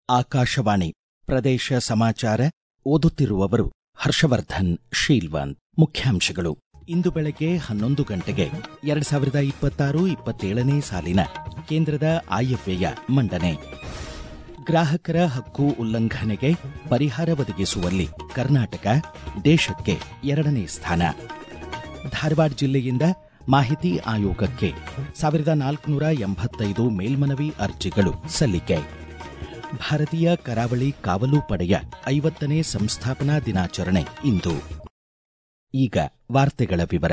ಆಕಾಶವಾಣಿ ಪ್ರದೇಶ ಸಮಾಚಾರ ಓದುತ್ತಿರುವವರು ಹರ್ಷವರ್ಧನ್ ಶೀಲ್ವಂತ್ ಮುಖ್ಯಾಂಶಗಳು ಇಂದು ಬೆಳಗ್ಗೆ ಹನ್ನೊಂದು ಗಂಟೆಗೆ ಎರಡ್ ಸಾವಿರದ ಇಪ್ಪತ್ತಾರು ಇಪ್ಪತ್ತೇಳನೇ ಸಾಲಿನ ಕೇಂದ್ರದ ಆಯವ್ಯಯ ಮಂಡನೆ ಗ್ರಾಹಕರ ಹಕ್ಕು ಉಲ್ಲಂಘನೆಗೆ ಪರಿಹಾರ ಒದಗಿಸುವಲ್ಲಿ ಕರ್ನಾಟಕ ದೇಶಕ್ಕೆ ಎರಡನೇ ಸ್ಥಾನ ಧಾರವಾಡ ಜಿಲ್ಲೆಯಿಂದ ಮಾಹಿತಿ ಆಯೋಗಕ್ಕೆ ಸಾವಿರದ ನಾಲ್ಕುನೂರ ಎಂಬತ್ತೈದು ಮೇಲ್ಮನವಿ ಅರ್ಜಿಗಳು ಸಲ್ಲಿಕೆ ಭಾರತೀಯ ಕರಾವಳಿ ಕಾವಲು ಪಡೆಯ ಐವತ್ತನೇ ಸಂಸ್ಥಾಪನಾ ದಿನಾಚರಣೆ ಇಂದು ಈಗ ವಾರ್ತೆಗಳ ವಿವರ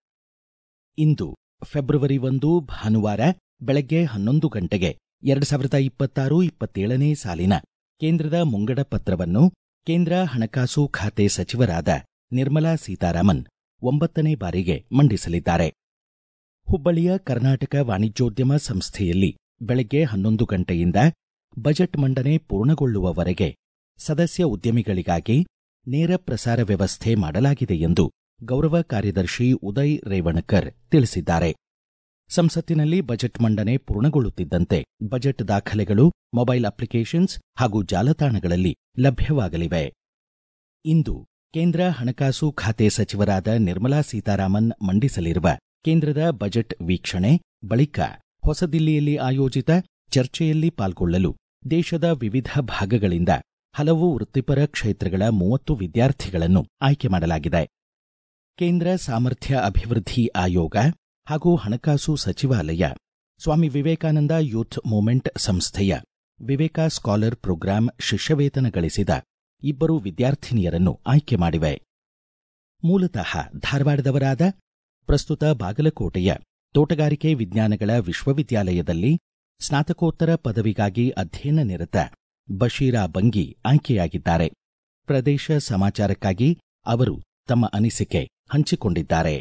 ಇಂದು ಫೆಬ್ರವರಿ ಒಂದು ಭಾನುವಾರ ಬೆಳಗ್ಗೆ ಹನ್ನೊಂದು ಗಂಟೆಗೆ ಎರಡು ಸಾವಿರದ ಇಪ್ಪತ್ತಾರು ಇಪ್ಪತ್ತೇಳನೇ ಸಾಲಿನ ಕೇಂದ್ರದ ಮುಂಗಡ ಪತ್ರವನ್ನು ಕೇಂದ್ರ ಹಣಕಾಸು ಖಾತೆ ಸಚಿವರಾದ ನಿರ್ಮಲಾ ಸೀತಾರಾಮನ್ ಒಂಬತ್ತನೇ ಬಾರಿಗೆ ಮಂಡಿಸಲಿದ್ದಾರೆ ಹುಬ್ಬಳ್ಳಿಯ ಕರ್ನಾಟಕ ವಾಣಿಜ್ಯೋದ್ಯಮ ಸಂಸ್ಥೆಯಲ್ಲಿ ಬೆಳಗ್ಗೆ ಹನ್ನೊಂದು ಗಂಟೆಯಿಂದ ಬಜೆಟ್ ಮಂಡನೆ ಪೂರ್ಣಗೊಳ್ಳುವವರೆಗೆ ಸದಸ್ಯ ಉದ್ಯಮಿಗಳಿಗಾಗಿ ನೇರ ಪ್ರಸಾರ ವ್ಯವಸ್ಥೆ ಮಾಡಲಾಗಿದೆ ಎಂದು ಗೌರವ ಕಾರ್ಯದರ್ಶಿ ಉದಯ್ ರೇವಣಕರ್ ತಿಳಿಸಿದ್ದಾರೆ ಸಂಸತ್ತಿನಲ್ಲಿ ಬಜೆಟ್ ಮಂಡನೆ ಪೂರ್ಣಗೊಳ್ಳುತ್ತಿದ್ದಂತೆ ಬಜೆಟ್ ದಾಖಲೆಗಳು ಮೊಬೈಲ್ ಅಪ್ಲಿಕೇಶನ್ಸ್ ಹಾಗೂ ಜಾಲತಾಣಗಳಲ್ಲಿ ಲಭ್ಯವಾಗಲಿವೆ ಇಂದು ಕೇಂದ್ರ ಹಣಕಾಸು ಖಾತೆ ಸಚಿವರಾದ ನಿರ್ಮಲಾ ಸೀತಾರಾಮನ್ ಮಂಡಿಸಲಿರುವ ಕೇಂದ್ರದ ಬಜೆಟ್ ವೀಕ್ಷಣೆ ಬಳಿಕ ಹೊಸದಿಲ್ಲಿಯಲ್ಲಿ ಆಯೋಜಿತ ಚರ್ಚೆಯಲ್ಲಿ ಪಾಲ್ಗೊಳ್ಳಲು ದೇಶದ ವಿವಿಧ ಭಾಗಗಳಿಂದ ಹಲವು ವೃತ್ತಿಪರ ಕ್ಷೇತ್ರಗಳ ಮೂವತ್ತು ವಿದ್ಯಾರ್ಥಿಗಳನ್ನು ಆಯ್ಕೆ ಮಾಡಲಾಗಿದೆ ಕೇಂದ್ರ ಸಾಮರ್ಥ್ಯ ಅಭಿವೃದ್ಧಿ ಆಯೋಗ ಹಾಗೂ ಹಣಕಾಸು ಸಚಿವಾಲಯ ಸ್ವಾಮಿ ವಿವೇಕಾನಂದ ಯೂತ್ ಮೂವ್ಮೆಂಟ್ ಸಂಸ್ಥೆಯ ವಿವೇಕ ಸ್ಕಾಲರ್ ಪ್ರೋಗ್ರಾಂ ಶಿಷ್ಯವೇತನ ಗಳಿಸಿದ ಇಬ್ಬರು ವಿದ್ಯಾರ್ಥಿನಿಯರನ್ನು ಆಯ್ಕೆ ಮಾಡಿವೆ ಮೂಲತಃ ಧಾರವಾಡದವರಾದ ಪ್ರಸ್ತುತ ಬಾಗಲಕೋಟೆಯ ತೋಟಗಾರಿಕೆ ವಿಜ್ಞಾನಗಳ ವಿಶ್ವವಿದ್ಯಾಲಯದಲ್ಲಿ ಸ್ನಾತಕೋತ್ತರ ಪದವಿಗಾಗಿ ಅಧ್ಯಯನ ನಿರತ ಬಶೀರಾ ಬಂಗಿ ಆಯ್ಕೆಯಾಗಿದ್ದಾರೆ ಪ್ರದೇಶ ಸಮಾಚಾರಕ್ಕಾಗಿ ಅವರು ತಮ್ಮ ಅನಿಸಿಕೆ ಹಂಚಿಕೊಂಡಿದ್ದಾರೆ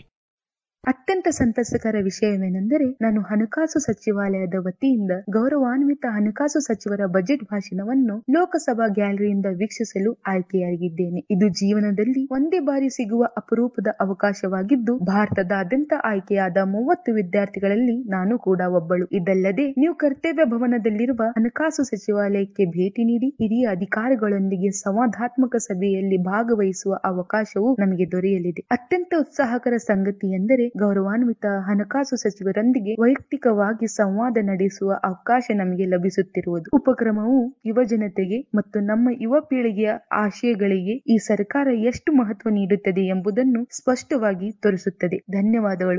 ಅತ್ಯಂತ ಸಂತಸಕರ ವಿಷಯವೇನೆಂದರೆ ನಾನು ಹಣಕಾಸು ಸಚಿವಾಲಯದ ವತಿಯಿಂದ ಗೌರವಾನ್ವಿತ ಹಣಕಾಸು ಸಚಿವರ ಬಜೆಟ್ ಭಾಷಣವನ್ನು ಲೋಕಸಭಾ ಗ್ಯಾಲರಿಯಿಂದ ವೀಕ್ಷಿಸಲು ಆಯ್ಕೆಯಾಗಿದ್ದೇನೆ ಇದು ಜೀವನದಲ್ಲಿ ಒಂದೇ ಬಾರಿ ಸಿಗುವ ಅಪರೂಪದ ಅವಕಾಶವಾಗಿದ್ದು ಭಾರತದಾದ್ಯಂತ ಆಯ್ಕೆಯಾದ ಮೂವತ್ತು ವಿದ್ಯಾರ್ಥಿಗಳಲ್ಲಿ ನಾನು ಕೂಡ ಒಬ್ಬಳು ಇದಲ್ಲದೆ ನೀವು ಕರ್ತವ್ಯ ಭವನದಲ್ಲಿರುವ ಹಣಕಾಸು ಸಚಿವಾಲಯಕ್ಕೆ ಭೇಟಿ ನೀಡಿ ಹಿರಿಯ ಅಧಿಕಾರಿಗಳೊಂದಿಗೆ ಸಂವಾದಾತ್ಮಕ ಸಭೆಯಲ್ಲಿ ಭಾಗವಹಿಸುವ ಅವಕಾಶವು ನಮಗೆ ದೊರೆಯಲಿದೆ ಅತ್ಯಂತ ಉತ್ಸಾಹಕರ ಸಂಗತಿ ಎಂದರೆ ಗೌರವಾನ್ವಿತ ಹಣಕಾಸು ಸಚಿವರೊಂದಿಗೆ ವೈಯಕ್ತಿಕವಾಗಿ ಸಂವಾದ ನಡೆಸುವ ಅವಕಾಶ ನಮಗೆ ಲಭಿಸುತ್ತಿರುವುದು ಉಪಕ್ರಮವು ಯುವ ಜನತೆಗೆ ಮತ್ತು ನಮ್ಮ ಯುವ ಪೀಳಿಗೆಯ ಆಶಯಗಳಿಗೆ ಈ ಸರ್ಕಾರ ಎಷ್ಟು ಮಹತ್ವ ನೀಡುತ್ತದೆ ಎಂಬುದನ್ನು ಸ್ಪಷ್ಟವಾಗಿ ತೋರಿಸುತ್ತದೆ ಧನ್ಯವಾದಗಳು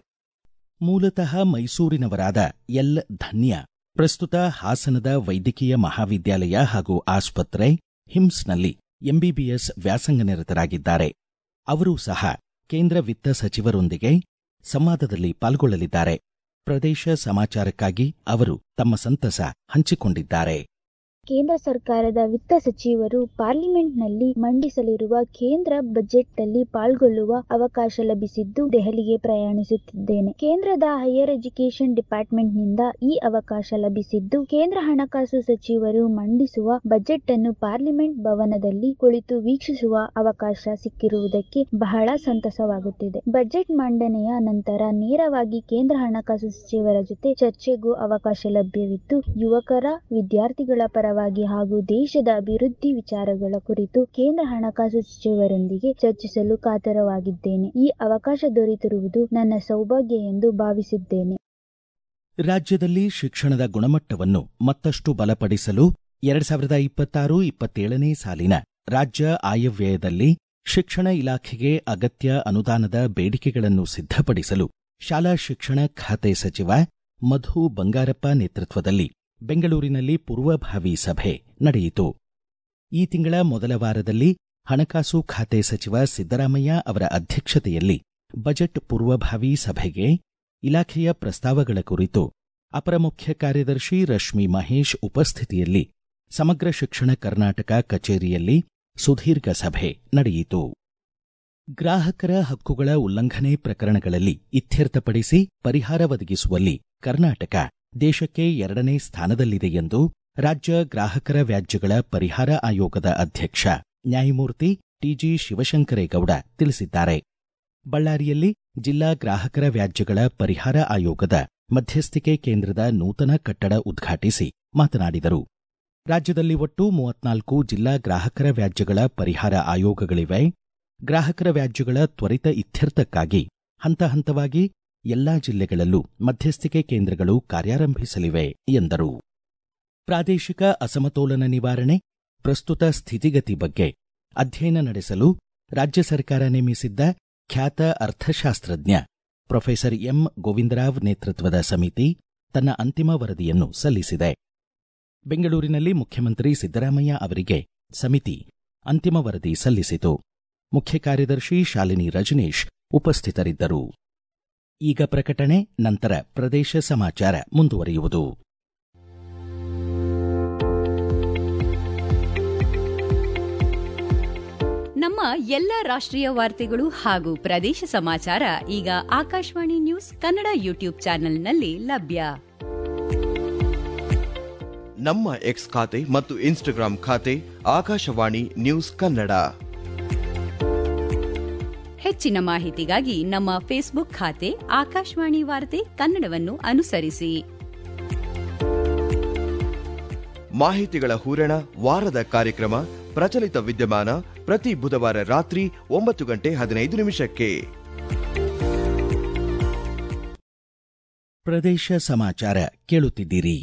ಮೂಲತಃ ಮೈಸೂರಿನವರಾದ ಎಲ್ ಧನ್ಯ ಪ್ರಸ್ತುತ ಹಾಸನದ ವೈದ್ಯಕೀಯ ಮಹಾವಿದ್ಯಾಲಯ ಹಾಗೂ ಆಸ್ಪತ್ರೆ ಹಿಮ್ಸ್ನಲ್ಲಿ ಎಂಬಿಬಿಎಸ್ ವ್ಯಾಸಂಗನಿರತರಾಗಿದ್ದಾರೆ ಅವರೂ ಸಹ ಕೇಂದ್ರ ವಿತ್ತ ಸಚಿವರೊಂದಿಗೆ ಸಂವಾದದಲ್ಲಿ ಪಾಲ್ಗೊಳ್ಳಲಿದ್ದಾರೆ ಪ್ರದೇಶ ಸಮಾಚಾರಕ್ಕಾಗಿ ಅವರು ತಮ್ಮ ಸಂತಸ ಹಂಚಿಕೊಂಡಿದ್ದಾರೆ ಕೇಂದ್ರ ಸರ್ಕಾರದ ವಿತ್ತ ಸಚಿವರು ಪಾರ್ಲಿಮೆಂಟ್ನಲ್ಲಿ ಮಂಡಿಸಲಿರುವ ಕೇಂದ್ರ ಬಜೆಟ್ನಲ್ಲಿ ಪಾಲ್ಗೊಳ್ಳುವ ಅವಕಾಶ ಲಭಿಸಿದ್ದು ದೆಹಲಿಗೆ ಪ್ರಯಾಣಿಸುತ್ತಿದ್ದೇನೆ ಕೇಂದ್ರದ ಹೈಯರ್ ಎಜುಕೇಷನ್ ಡಿಪಾರ್ಟ್ಮೆಂಟ್ನಿಂದ ಈ ಅವಕಾಶ ಲಭಿಸಿದ್ದು ಕೇಂದ್ರ ಹಣಕಾಸು ಸಚಿವರು ಮಂಡಿಸುವ ಬಜೆಟ್ ಅನ್ನು ಪಾರ್ಲಿಮೆಂಟ್ ಭವನದಲ್ಲಿ ಕುಳಿತು ವೀಕ್ಷಿಸುವ ಅವಕಾಶ ಸಿಕ್ಕಿರುವುದಕ್ಕೆ ಬಹಳ ಸಂತಸವಾಗುತ್ತಿದೆ ಬಜೆಟ್ ಮಂಡನೆಯ ನಂತರ ನೇರವಾಗಿ ಕೇಂದ್ರ ಹಣಕಾಸು ಸಚಿವರ ಜೊತೆ ಚರ್ಚೆಗೂ ಅವಕಾಶ ಲಭ್ಯವಿದ್ದು ಯುವಕರ ವಿದ್ಯಾರ್ಥಿಗಳ ಪರ ಹಾಗೂ ದೇಶದ ಅಭಿವೃದ್ಧಿ ವಿಚಾರಗಳ ಕುರಿತು ಕೇಂದ್ರ ಹಣಕಾಸು ಸಚಿವರೊಂದಿಗೆ ಚರ್ಚಿಸಲು ಕಾತರವಾಗಿದ್ದೇನೆ ಈ ಅವಕಾಶ ದೊರೆತಿರುವುದು ನನ್ನ ಸೌಭಾಗ್ಯ ಎಂದು ಭಾವಿಸಿದ್ದೇನೆ ರಾಜ್ಯದಲ್ಲಿ ಶಿಕ್ಷಣದ ಗುಣಮಟ್ಟವನ್ನು ಮತ್ತಷ್ಟು ಬಲಪಡಿಸಲು ಎರಡ್ ಸಾವಿರದ ಇಪ್ಪತ್ತಾರು ಇಪ್ಪತ್ತೇಳನೇ ಸಾಲಿನ ರಾಜ್ಯ ಆಯವ್ಯಯದಲ್ಲಿ ಶಿಕ್ಷಣ ಇಲಾಖೆಗೆ ಅಗತ್ಯ ಅನುದಾನದ ಬೇಡಿಕೆಗಳನ್ನು ಸಿದ್ಧಪಡಿಸಲು ಶಾಲಾ ಶಿಕ್ಷಣ ಖಾತೆ ಸಚಿವ ಮಧು ಬಂಗಾರಪ್ಪ ನೇತೃತ್ವದಲ್ಲಿ ಬೆಂಗಳೂರಿನಲ್ಲಿ ಪೂರ್ವಭಾವಿ ಸಭೆ ನಡೆಯಿತು ಈ ತಿಂಗಳ ಮೊದಲ ವಾರದಲ್ಲಿ ಹಣಕಾಸು ಖಾತೆ ಸಚಿವ ಸಿದ್ದರಾಮಯ್ಯ ಅವರ ಅಧ್ಯಕ್ಷತೆಯಲ್ಲಿ ಬಜೆಟ್ ಪೂರ್ವಭಾವಿ ಸಭೆಗೆ ಇಲಾಖೆಯ ಪ್ರಸ್ತಾವಗಳ ಕುರಿತು ಅಪರ ಮುಖ್ಯ ಕಾರ್ಯದರ್ಶಿ ರಶ್ಮಿ ಮಹೇಶ್ ಉಪಸ್ಥಿತಿಯಲ್ಲಿ ಸಮಗ್ರ ಶಿಕ್ಷಣ ಕರ್ನಾಟಕ ಕಚೇರಿಯಲ್ಲಿ ಸುದೀರ್ಘ ಸಭೆ ನಡೆಯಿತು ಗ್ರಾಹಕರ ಹಕ್ಕುಗಳ ಉಲ್ಲಂಘನೆ ಪ್ರಕರಣಗಳಲ್ಲಿ ಇತ್ಯರ್ಥಪಡಿಸಿ ಪರಿಹಾರ ಒದಗಿಸುವಲ್ಲಿ ಕರ್ನಾಟಕ ದೇಶಕ್ಕೆ ಎರಡನೇ ಸ್ಥಾನದಲ್ಲಿದೆ ಎಂದು ರಾಜ್ಯ ಗ್ರಾಹಕರ ವ್ಯಾಜ್ಯಗಳ ಪರಿಹಾರ ಆಯೋಗದ ಅಧ್ಯಕ್ಷ ನ್ಯಾಯಮೂರ್ತಿ ಟಿಜಿ ಶಿವಶಂಕರೇಗೌಡ ತಿಳಿಸಿದ್ದಾರೆ ಬಳ್ಳಾರಿಯಲ್ಲಿ ಜಿಲ್ಲಾ ಗ್ರಾಹಕರ ವ್ಯಾಜ್ಯಗಳ ಪರಿಹಾರ ಆಯೋಗದ ಮಧ್ಯಸ್ಥಿಕೆ ಕೇಂದ್ರದ ನೂತನ ಕಟ್ಟಡ ಉದ್ಘಾಟಿಸಿ ಮಾತನಾಡಿದರು ರಾಜ್ಯದಲ್ಲಿ ಒಟ್ಟು ಮೂವತ್ನಾಲ್ಕು ಜಿಲ್ಲಾ ಗ್ರಾಹಕರ ವ್ಯಾಜ್ಯಗಳ ಪರಿಹಾರ ಆಯೋಗಗಳಿವೆ ಗ್ರಾಹಕರ ವ್ಯಾಜ್ಯಗಳ ತ್ವರಿತ ಇತ್ಯರ್ಥಕ್ಕಾಗಿ ಹಂತ ಹಂತವಾಗಿ ಎಲ್ಲಾ ಜಿಲ್ಲೆಗಳಲ್ಲೂ ಮಧ್ಯಸ್ಥಿಕೆ ಕೇಂದ್ರಗಳು ಕಾರ್ಯಾರಂಭಿಸಲಿವೆ ಎಂದರು ಪ್ರಾದೇಶಿಕ ಅಸಮತೋಲನ ನಿವಾರಣೆ ಪ್ರಸ್ತುತ ಸ್ಥಿತಿಗತಿ ಬಗ್ಗೆ ಅಧ್ಯಯನ ನಡೆಸಲು ರಾಜ್ಯ ಸರ್ಕಾರ ನೇಮಿಸಿದ್ದ ಖ್ಯಾತ ಅರ್ಥಶಾಸ್ತ್ರಜ್ಞ ಪ್ರೊಫೆಸರ್ ಎಂ ಗೋವಿಂದರಾವ್ ನೇತೃತ್ವದ ಸಮಿತಿ ತನ್ನ ಅಂತಿಮ ವರದಿಯನ್ನು ಸಲ್ಲಿಸಿದೆ ಬೆಂಗಳೂರಿನಲ್ಲಿ ಮುಖ್ಯಮಂತ್ರಿ ಸಿದ್ದರಾಮಯ್ಯ ಅವರಿಗೆ ಸಮಿತಿ ಅಂತಿಮ ವರದಿ ಸಲ್ಲಿಸಿತು ಮುಖ್ಯ ಕಾರ್ಯದರ್ಶಿ ಶಾಲಿನಿ ರಜನೀಶ್ ಉಪಸ್ಥಿತರಿದ್ದರು ಈಗ ಪ್ರಕಟಣೆ ನಂತರ ಪ್ರದೇಶ ಸಮಾಚಾರ ಮುಂದುವರಿಯುವುದು ನಮ್ಮ ಎಲ್ಲ ರಾಷ್ಟ್ರೀಯ ವಾರ್ತೆಗಳು ಹಾಗೂ ಪ್ರದೇಶ ಸಮಾಚಾರ ಈಗ ಆಕಾಶವಾಣಿ ನ್ಯೂಸ್ ಕನ್ನಡ ಯೂಟ್ಯೂಬ್ ಚಾನೆಲ್ನಲ್ಲಿ ಲಭ್ಯ ನಮ್ಮ ಎಕ್ಸ್ ಖಾತೆ ಮತ್ತು ಇನ್ಸ್ಟಾಗ್ರಾಂ ಖಾತೆ ಆಕಾಶವಾಣಿ ನ್ಯೂಸ್ ಕನ್ನಡ ಹೆಚ್ಚಿನ ಮಾಹಿತಿಗಾಗಿ ನಮ್ಮ ಫೇಸ್ಬುಕ್ ಖಾತೆ ಆಕಾಶವಾಣಿ ವಾರ್ತೆ ಕನ್ನಡವನ್ನು ಅನುಸರಿಸಿ ಮಾಹಿತಿಗಳ ಹೂರಣ ವಾರದ ಕಾರ್ಯಕ್ರಮ ಪ್ರಚಲಿತ ವಿದ್ಯಮಾನ ಪ್ರತಿ ಬುಧವಾರ ರಾತ್ರಿ ಒಂಬತ್ತು ಗಂಟೆ ಹದಿನೈದು ನಿಮಿಷಕ್ಕೆ ಪ್ರದೇಶ ಸಮಾಚಾರ ಕೇಳುತ್ತಿದ್ದೀರಿ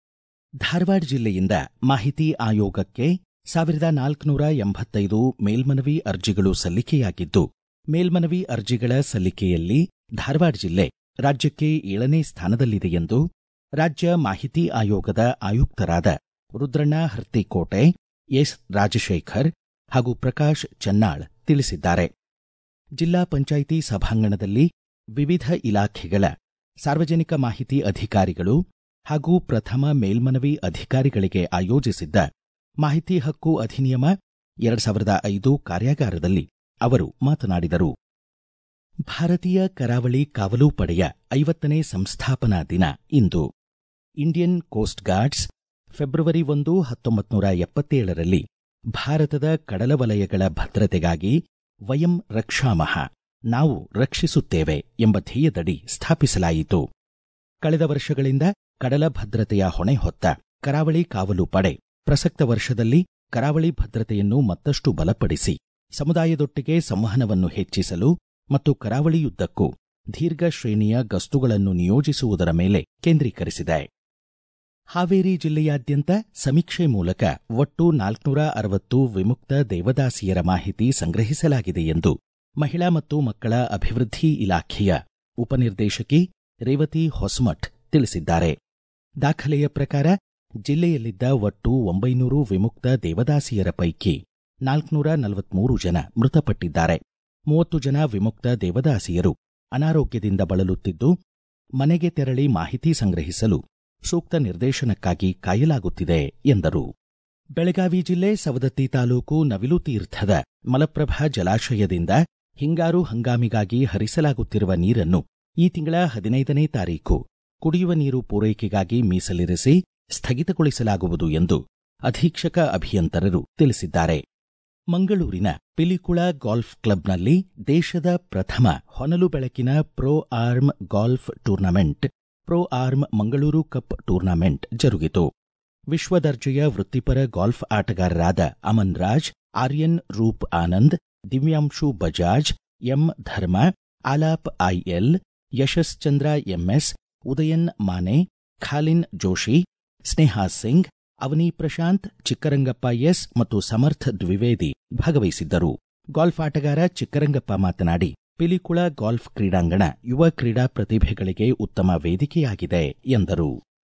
ಧಾರವಾಡ ಜಿಲ್ಲೆಯಿಂದ ಮಾಹಿತಿ ಆಯೋಗಕ್ಕೆ ಸಾವಿರದ ನಾಲ್ಕುನೂರ ಎಂಬತ್ತೈದು ಮೇಲ್ಮನವಿ ಅರ್ಜಿಗಳು ಸಲ್ಲಿಕೆಯಾಗಿದ್ದು ಮೇಲ್ಮನವಿ ಅರ್ಜಿಗಳ ಸಲ್ಲಿಕೆಯಲ್ಲಿ ಧಾರವಾಡ ಜಿಲ್ಲೆ ರಾಜ್ಯಕ್ಕೆ ಏಳನೇ ಸ್ಥಾನದಲ್ಲಿದೆ ಎಂದು ರಾಜ್ಯ ಮಾಹಿತಿ ಆಯೋಗದ ಆಯುಕ್ತರಾದ ರುದ್ರಣ್ಣ ಹರ್ತಿಕೋಟೆ ಎಸ್ ರಾಜಶೇಖರ್ ಹಾಗೂ ಪ್ರಕಾಶ್ ಚನ್ನಾಳ್ ತಿಳಿಸಿದ್ದಾರೆ ಜಿಲ್ಲಾ ಪಂಚಾಯಿತಿ ಸಭಾಂಗಣದಲ್ಲಿ ವಿವಿಧ ಇಲಾಖೆಗಳ ಸಾರ್ವಜನಿಕ ಮಾಹಿತಿ ಅಧಿಕಾರಿಗಳು ಹಾಗೂ ಪ್ರಥಮ ಮೇಲ್ಮನವಿ ಅಧಿಕಾರಿಗಳಿಗೆ ಆಯೋಜಿಸಿದ್ದ ಮಾಹಿತಿ ಹಕ್ಕು ಅಧಿನಿಯಮ ಎರಡ್ ಸಾವಿರದ ಐದು ಕಾರ್ಯಾಗಾರದಲ್ಲಿ ಅವರು ಮಾತನಾಡಿದರು ಭಾರತೀಯ ಕರಾವಳಿ ಕಾವಲು ಪಡೆಯ ಐವತ್ತನೇ ಸಂಸ್ಥಾಪನಾ ದಿನ ಇಂದು ಇಂಡಿಯನ್ ಕೋಸ್ಟ್ ಗಾರ್ಡ್ಸ್ ಫೆಬ್ರವರಿ ಒಂದು ಹತ್ತೊಂಬತ್ತು ನೂರ ಎಪ್ಪತ್ತೇಳರಲ್ಲಿ ಭಾರತದ ಕಡಲ ವಲಯಗಳ ಭದ್ರತೆಗಾಗಿ ವಯಂ ರಕ್ಷಾಮಹ ನಾವು ರಕ್ಷಿಸುತ್ತೇವೆ ಎಂಬ ಧ್ಯೇಯದಡಿ ಸ್ಥಾಪಿಸಲಾಯಿತು ಕಳೆದ ವರ್ಷಗಳಿಂದ ಕಡಲ ಭದ್ರತೆಯ ಹೊಣೆ ಹೊತ್ತ ಕರಾವಳಿ ಕಾವಲು ಪಡೆ ಪ್ರಸಕ್ತ ವರ್ಷದಲ್ಲಿ ಕರಾವಳಿ ಭದ್ರತೆಯನ್ನು ಮತ್ತಷ್ಟು ಬಲಪಡಿಸಿ ಸಮುದಾಯದೊಟ್ಟಿಗೆ ಸಂವಹನವನ್ನು ಹೆಚ್ಚಿಸಲು ಮತ್ತು ಕರಾವಳಿಯುದ್ದಕ್ಕೂ ದೀರ್ಘ ಶ್ರೇಣಿಯ ಗಸ್ತುಗಳನ್ನು ನಿಯೋಜಿಸುವುದರ ಮೇಲೆ ಕೇಂದ್ರೀಕರಿಸಿದೆ ಹಾವೇರಿ ಜಿಲ್ಲೆಯಾದ್ಯಂತ ಸಮೀಕ್ಷೆ ಮೂಲಕ ಒಟ್ಟು ನಾಲ್ಕುನೂರ ಅರವತ್ತು ವಿಮುಕ್ತ ದೇವದಾಸಿಯರ ಮಾಹಿತಿ ಸಂಗ್ರಹಿಸಲಾಗಿದೆ ಎಂದು ಮಹಿಳಾ ಮತ್ತು ಮಕ್ಕಳ ಅಭಿವೃದ್ಧಿ ಇಲಾಖೆಯ ಉಪನಿರ್ದೇಶಕಿ ರೇವತಿ ಹೊಸಮಠ್ ತಿಳಿಸಿದ್ದಾರೆ ದಾಖಲೆಯ ಪ್ರಕಾರ ಜಿಲ್ಲೆಯಲ್ಲಿದ್ದ ಒಟ್ಟು ಒಂಬೈನೂರು ವಿಮುಕ್ತ ದೇವದಾಸಿಯರ ಪೈಕಿ ನಾಲ್ಕುನೂರ ನಲವತ್ಮೂರು ಜನ ಮೃತಪಟ್ಟಿದ್ದಾರೆ ಮೂವತ್ತು ಜನ ವಿಮುಕ್ತ ದೇವದಾಸಿಯರು ಅನಾರೋಗ್ಯದಿಂದ ಬಳಲುತ್ತಿದ್ದು ಮನೆಗೆ ತೆರಳಿ ಮಾಹಿತಿ ಸಂಗ್ರಹಿಸಲು ಸೂಕ್ತ ನಿರ್ದೇಶನಕ್ಕಾಗಿ ಕಾಯಲಾಗುತ್ತಿದೆ ಎಂದರು ಬೆಳಗಾವಿ ಜಿಲ್ಲೆ ಸವದತ್ತಿ ತಾಲೂಕು ನವಿಲುತೀರ್ಥದ ಮಲಪ್ರಭಾ ಜಲಾಶಯದಿಂದ ಹಿಂಗಾರು ಹಂಗಾಮಿಗಾಗಿ ಹರಿಸಲಾಗುತ್ತಿರುವ ನೀರನ್ನು ಈ ತಿಂಗಳ ಹದಿನೈದನೇ ತಾರೀಕು ಕುಡಿಯುವ ನೀರು ಪೂರೈಕೆಗಾಗಿ ಮೀಸಲಿರಿಸಿ ಸ್ಥಗಿತಗೊಳಿಸಲಾಗುವುದು ಎಂದು ಅಧೀಕ್ಷಕ ಅಭಿಯಂತರರು ತಿಳಿಸಿದ್ದಾರೆ ಮಂಗಳೂರಿನ ಪಿಲಿಕುಳ ಗಾಲ್ಫ್ ಕ್ಲಬ್ನಲ್ಲಿ ದೇಶದ ಪ್ರಥಮ ಹೊನಲು ಬೆಳಕಿನ pro am golf tournament pro am Mangaluru cup tournament ಜರುಗಿತು ವಿಶ್ವ ದರ್ಜೆಯ ವೃತ್ತಿಪರ ಗಾಲ್ಫ್ ಆಟಗಾರರಾದ Aman Raj Aryan Roop Anand Divyanshu Bajaj M Dharma Aalap IL Yashas Chandra MS Udayan Mane Khalin Joshi Sneha Singh Avani Prashanth Chikkarangappa S ಮತ್ತು ಸಮರ್ಥ್ ದ್ವಿವೇದಿ ಭಾಗವಹಿಸಿದ್ದರು ಗಾಲ್ಫ್ ಆಟಗಾರ ಚಿಕ್ಕರಂಗಪ್ಪ ಮಾತನಾಡಿ ಪಿಲಿಕುಳ ಗಾಲ್ಫ್ ಕ್ರೀಡಾಂಗಣ ಯುವ ಕ್ರೀಡಾ ಪ್ರತಿಭೆಗಳಿಗೆ ಉತ್ತಮ ವೇದಿಕೆಯಾಗಿದೆ ಎಂದರು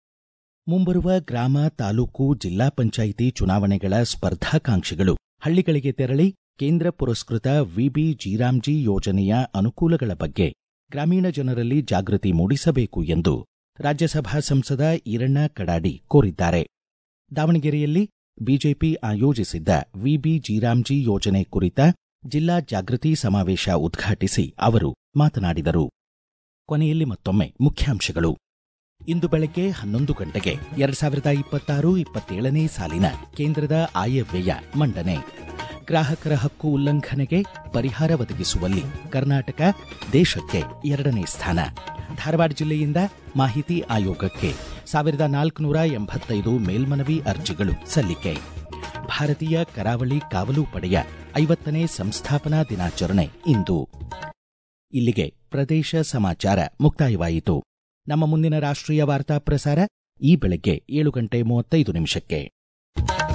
ಮುಂಬರುವ ಗ್ರಾಮ ತಾಲೂಕು ಜಿಲ್ಲಾ ಪಂಚಾಯಿತಿ ಚುನಾವಣೆಗಳ ಸ್ಪರ್ಧಾಕಾಂಕ್ಷಿಗಳು ಹಳ್ಳಿಗಳಿಗೆ ತೆರಳಿ ಕೇಂದ್ರ ಪುರಸ್ಕೃತ ವಿಬಿ ಜೀರಾಮ್ಜಿ ಯೋಜನೆಯ ಅನುಕೂಲಗಳ ಬಗ್ಗೆ ಗ್ರಾಮೀಣ ಜನರಲ್ಲಿ ಜಾಗೃತಿ ಮೂಡಿಸಬೇಕು ಎಂದು ರಾಜ್ಯಸಭಾ ಸಂಸದ ಈರಣ್ಣ ಕಡಾಡಿ ಕೋರಿದ್ದಾರೆ ದಾವಣಗೆರೆಯಲ್ಲಿ ಬಿಜೆಪಿ ಆಯೋಜಿಸಿದ್ದ ವಿಬಿ ಜೀರಾಮ್ಜಿ ಯೋಜನೆ ಕುರಿತ ಜಿಲ್ಲಾ ಜಾಗೃತಿ ಸಮಾವೇಶ ಉದ್ಘಾಟಿಸಿ ಅವರು ಮಾತನಾಡಿದರು ಕೊನೆಯಲ್ಲಿ ಮತ್ತೊಮ್ಮೆ ಮುಖ್ಯಾಂಶಗಳು ಇಂದು ಬೆಳಗ್ಗೆ ಹನ್ನೊಂದು ಗಂಟೆಗೆ ಎರಡ್ ಸಾವಿರದ ಇಪ್ಪತ್ತಾರು ಇಪ್ಪತ್ತೇಳನೇ ಸಾಲಿನ ಕೇಂದ್ರದ ಆಯವ್ಯಯ ಮಂಡನೆ ಗ್ರಾಹಕರ ಹಕ್ಕು ಉಲ್ಲಂಘನೆಗೆ ಪರಿಹಾರ ಒದಗಿಸುವಲ್ಲಿ ಕರ್ನಾಟಕ ದೇಶಕ್ಕೆ ಎರಡನೇ ಸ್ಥಾನ ಧಾರವಾಡ ಜಿಲ್ಲೆಯಿಂದ ಮಾಹಿತಿ ಆಯೋಗಕ್ಕೆ ಸಾವಿರದ ನಾಲ್ಕುನೂರ ಎಂಬತ್ತೈದು ಮೇಲ್ಮನವಿ ಅರ್ಜಿಗಳು ಸಲ್ಲಿಕೆ ಭಾರತೀಯ ಕರಾವಳಿ ಕಾವಲು ಪಡೆಯ ಐವತ್ತನೇ ಸಂಸ್ಥಾಪನಾ ದಿನಾಚರಣೆ ಇಂದು ಇಲ್ಲಿಗೆ ಪ್ರದೇಶ ಸಮಾಚಾರ ಮುಕ್ತಾಯವಾಯಿತು ನಮ್ಮ ಮುಂದಿನ ರಾಷ್ಟ್ರೀಯ ವಾರ್ತಾ ಪ್ರಸಾರ ಈ ಬೆಳಗ್ಗೆ ಏಳು ಗಂಟೆ ಮೂವತ್ತೈದು ನಿಮಿಷಕ್ಕೆ